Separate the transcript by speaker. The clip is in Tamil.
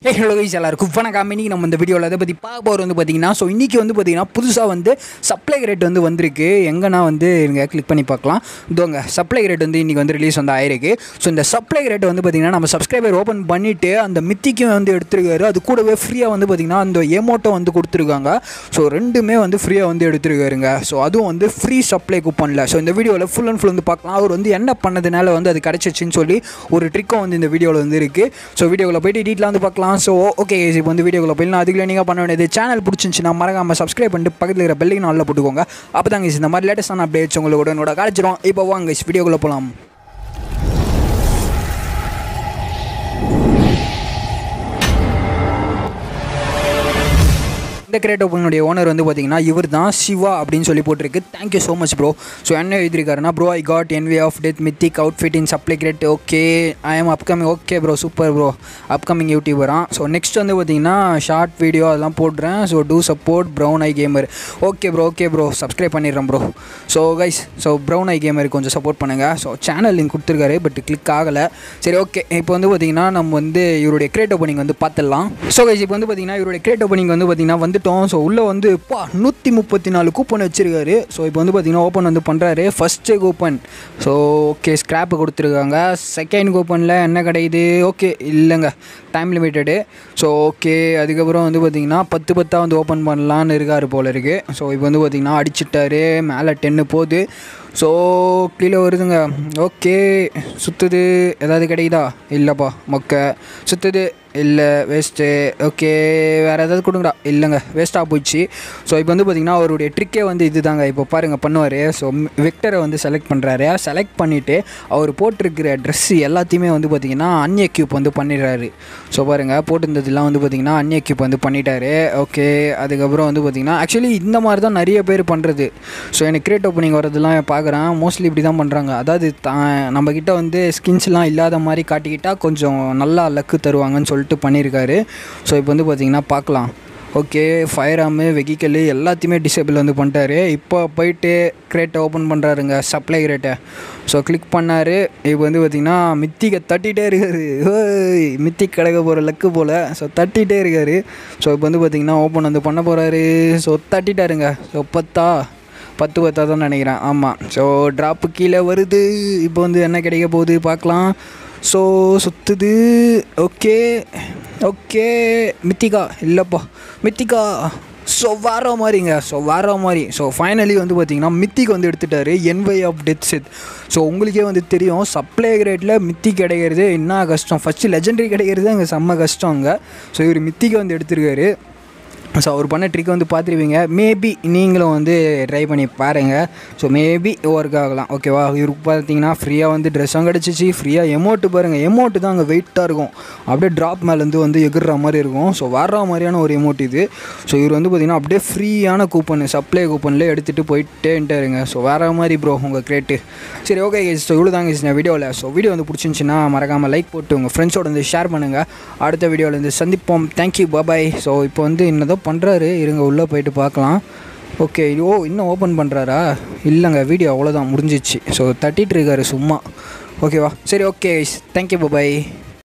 Speaker 1: ஹே ஹலோ கைஸ் எல்லாருக்கும் வணக்கம் இன்னைக்கு நம்ம இந்த வீடியோவில் அதை பற்றி பார்க்க போகிறது வந்து பார்த்தீங்கன்னா ஸோ இன்றைக்கி வந்து பார்த்தீங்கன்னா புதுசாக வந்து சப்ளை ரேட் வந்து வந்திருக்கு எங்கன்னா வந்து இங்கே கிளிக் பண்ணி பார்க்கலாம் இதோங்க சப்ளை ரேட் வந்து இன்றைக்கி வந்து ரிலீஸ் வந்து ஆயிருக்கு ஸோ இந்த சப்ளை ரேட் வந்து பார்த்தீங்கன்னா நம்ம சப்ஸ்கிரைபர் ஓப்பன் பண்ணிவிட்டு அந்த மித்திக்கும் வந்து எடுத்துருக்காரு அது கூடவே ஃப்ரீயாக வந்து பார்த்தீங்கன்னா அந்த எமோட்டோ வந்து கொடுத்துருக்காங்க ஸோ ரெண்டுமே வந்து ஃப்ரீயாக வந்து எடுத்துருக்காருங்க ஸோ அதுவும் வந்து ஃப்ரீ சப்ளை கூப்பனில் ஸோ இந்த வீடியோவில் ஃபுல் அண்ட் ஃபுல் வந்து பார்க்கலாம் அவர் வந்து என்ன பண்ணதுனால வந்து அது கிடச்சிச்சின்னு சொல்லி ஒரு ட்ரிக்கும் வந்து இந்த வீடியோவில் வந்து இருக்குது ஸோ வீடியோவில் போயிட்டு டீட்டெயிலாக வந்து பார்க்கலாம் ஸோ ஓகே இப்போ வந்து வீடியோக்குள்ள போயிடலாம் அதுக்குள்ள நீங்கள் பண்ண வேண்டியது சேனல் பிடிச்சிருந்துச்சுன்னா மறக்காம சப்ஸ்கிரைப் பண்ணிட்டு பக்கத்தில் இருக்கிற பெல்லையும் நல்லா போட்டுக்கோங்க அப்போ தாங்க இந்த மாதிரி லேட்டஸ்டான அப்டேட்ஸ் உங்களுக்கு உடனோட கிடச்சிரும் இப்போ வாங்க வீடியோக்குள்ளே போகலாம் இந்த கிரேட் ஓப்பனுடைய ஓனர் வந்து பார்த்தீங்கன்னா இவர் தான் சிவா அப்படின்னு சொல்லி போட்டிருக்கு thank you so much bro so என்ன எழுதிருக்காருன்னா bro I got envoy of death mythic outfit in supply crate okay I am upcoming okay bro super bro upcoming யூடியூபரான் ஸோ நெக்ஸ்ட் வந்து பார்த்தீங்கன்னா ஷார்ட் வீடியோ அதெல்லாம் போடுறேன் so to support brown I gamer okay bro okay bro subscribe பண்ணிடுறேன் bro so guys so brown I கேமருக்கு கொஞ்சம் சப்போர்ட் பண்ணுங்கள் ஸோ சேனல் லிங்க் கொடுத்துருக்காரு பட் கிளிக் ஆகலை சரி ஓகே இப்போ வந்து பார்த்தீங்கன்னா நம்ம வந்து இவருடைய கிரேட் ஓப்பனிங் வந்து பார்த்துடலாம் ஸோ கைஸ் இப்போ வந்து பார்த்தீங்கன்னா இவருடைய கிரேட் ஓப்பனிங் வந்து பார்த்தீங்கன்னா வந்துட்டோம் ஸோ உள்ளே வந்து பா நூற்றி முப்பத்தி நாலு கூப்பன் வச்சுருக்காரு ஸோ இப்போ வந்து பார்த்தீங்கன்னா ஓப்பன் வந்து பண்ணுறாரு first coupon so okay scrap கொடுத்துருக்காங்க செகண்ட் கூப்பனில் என்ன கிடைக்குது ஓகே இல்லைங்க டைம் லிமிட்டடு ஸோ ஓகே அதுக்கப்புறம் வந்து பார்த்தீங்கன்னா பத்து பத்தாக வந்து ஓப்பன் பண்ணலான்னு இருக்கார் போல இருக்குது ஸோ இப்போ வந்து பார்த்தீங்கன்னா அடிச்சிட்டாரு மேலே டென்னு போகுது ஸோ கீழே வருதுங்க ஓகே சுற்றுது ஏதாவது கிடைக்குதா இல்லைப்பா மொக்க சுற்றுது இல்லை வேஸ்ட்டு ஓகே வேறு ஏதாவது கொடுங்கடா இல்லைங்க வேஸ்ட்டாக போயிடுச்சு ஸோ இப்போ வந்து பார்த்திங்கன்னா அவருடைய ட்ரிக்கே வந்து இது தாங்க இப்போ பாருங்கள் பண்ணுவார் ஸோ விக்டரை வந்து செலக்ட் பண்ணுறாரு செலக்ட் பண்ணிவிட்டு அவர் போட்டிருக்கிற ட்ரெஸ்ஸு எல்லாத்தையுமே வந்து பார்த்திங்கன்னா அன்எக்யூப் வந்து பண்ணிடுறாரு ஸோ பாருங்கள் போட்டிருந்ததுலாம் வந்து பார்த்திங்கன்னா அன்எக்யூப் வந்து பண்ணிட்டாரு ஓகே அதுக்கப்புறம் வந்து பார்த்திங்கன்னா ஆக்சுவலி இந்த மாதிரி தான் நிறைய பேர் பண்ணுறது ஸோ எனக்கு கிரேட் ஓப்பனிங் வரதெல்லாம் பார்க்குறேன் மோஸ்ட்லி இப்படி தான் பண்ணுறாங்க அதாவது தான் நம்மக்கிட்ட வந்து ஸ்கின்ஸ்லாம் இல்லாத மாதிரி காட்டிக்கிட்டால் கொஞ்சம் நல்லா லக்கு தருவாங்கன்னு சொல்லிட்டு பண்ணியிருக்காரு ஸோ இப்போ வந்து பார்த்திங்கன்னா பார்க்கலாம் ஓகே ஃபயர் ஆமு வெஹிக்கல் எல்லாத்தையுமே டிசேபிள் வந்து பண்ணிட்டாரு இப்போ போயிட்டு கிரேட்டை ஓப்பன் பண்ணுறாருங்க சப்ளை கிரேட்டை ஸோ கிளிக் பண்ணார் இப்போ வந்து பார்த்திங்கன்னா மித்திக்க தட்டிகிட்டே இருக்காரு ஓய் மித்திக் கிடக்க போகிற லக்கு போல் ஸோ தட்டிகிட்டே இருக்கார் ஸோ இப்போ வந்து பார்த்திங்கன்னா ஓப்பன் வந்து பண்ண போகிறாரு ஸோ தட்டிட்டாருங்க ஸோ பத்தா பத்து பத்தா தான் நினைக்கிறேன் ஆமாம் ஸோ ட்ராப்பு கீழே வருது இப்போ வந்து என்ன கிடைக்க போகுது பார்க்கலாம் ஸோ சுற்றுது ஓகே ஓகே மித்திகா இல்லைப்பா மித்திகா ஸோ வேற மாதிரிங்க ஸோ வேற மாதிரி ஸோ ஃபைனலி வந்து பார்த்தீங்கன்னா மித்திக் வந்து எடுத்துட்டாரு envoy of death set so உங்களுக்கே வந்து தெரியும் சப்ளை கிரேட்டில் மித்தி கிடைக்கிறது என்ன கஷ்டம் ஃபஸ்ட்டு லெஜெண்டரி கிடைக்கிறது அங்கே செம்ம கஷ்டம் அங்கே ஸோ இவர் மித்திக்கு வந்து எடுத்திருக்காரு ஸோ அவர் பண்ண ட்ரிக் வந்து பார்த்துருவீங்க மேபி நீங்களும் வந்து ட்ரை பண்ணி பாருங்கள் ஸோ மேபி ஒர்க் ஆகலாம் ஓகேவா இவருக்கு பார்த்தீங்கன்னா ஃப்ரீயாக வந்து ட்ரெஸ்ஸும் கிடச்சிச்சு ஃப்ரீயாக எமௌண்ட்டு பாருங்கள் எமௌண்ட்டு தான் அங்கே வெயிட்டாக இருக்கும் அப்படியே ட்ராப் மேலேருந்து வந்து எகிற மாதிரி இருக்கும் ஸோ வர்ற மாதிரியான ஒரு எமௌண்ட் இது ஸோ இவர் வந்து பார்த்திங்கன்னா அப்படியே ஃப்ரீயான கூப்பன் சப்ளை கூப்பனில் எடுத்துகிட்டு போயிட்டேன்ட்டாருங்க ஸோ வேறு மாதிரி ப்ரோ உங்கள் கிரேட்டு சரி ஓகே ஸோ இவ்வளோ தாங்க இந்த வீடியோவில் ஸோ வீடியோ வந்து பிடிச்சிருந்துச்சின்னா மறக்காமல் லைக் போட்டு உங்கள் ஃப்ரெண்ட்ஸோட வந்து ஷேர் பண்ணுங்கள் அடுத்த வீடியோவில் வந்து சந்திப்போம் தேங்க்யூ பாபாய் ஸோ இப்போ வந்து என்னதோ பண்ணுறாரு இருங்க உள்ளே போயிட்டு பார்க்கலாம் ஓகே ஓ இன்னும் ஓப்பன் பண்ணுறாரா இல்லைங்க வீடியோ அவ்வளோதான் முடிஞ்சிச்சு ஸோ தட்டிகிட்டு இருக்காரு சும்மா ஓகேவா சரி ஓகே தேங்க்யூ பாபாய்